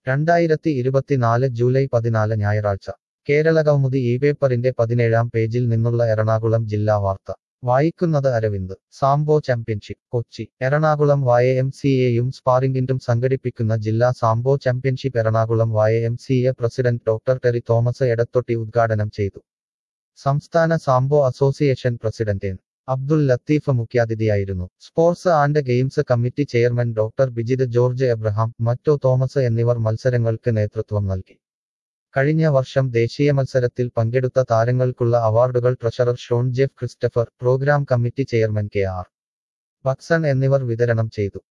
രണ്ടായിരത്തി ഇരുപത്തിനാല് ജൂലൈ പതിനാല് ഞായറാഴ്ച കേരള കൗമുദി ഈ പേപ്പറിന്റെ പതിനേഴാം പേജിൽ നിന്നുള്ള എറണാകുളം ജില്ലാ വാർത്ത വായിക്കുന്നത് Aravind sambo championship Kochi Ernakulam Y M C എയും സ്പാറിംഗിന്റും സംഘടിപ്പിക്കുന്ന ജില്ലാ sambo championship Ernakulam Y M C A president doctor Terry Thomas Edathotty ഉദ്ഘാടനം ചെയ്തു സംസ്ഥാന sambo association president N Abdul Latheef മുഖ്യാതിഥിയായിരുന്നു sports and games committee chairman doctor Bijith George Abraham മറ്റോ തോമസ് എന്നിവർ മത്സരങ്ങൾക്ക് നേതൃത്വം നൽകി കഴിഞ്ഞ വർഷം ദേശീയ മത്സരത്തിൽ പങ്കെടുത്ത താരങ്ങൾക്കുള്ള അവാർഡുകൾ treasurer Sean Jeff Christopher programme committee chairman K R Baxon എന്നിവർ വിതരണം ചെയ്തു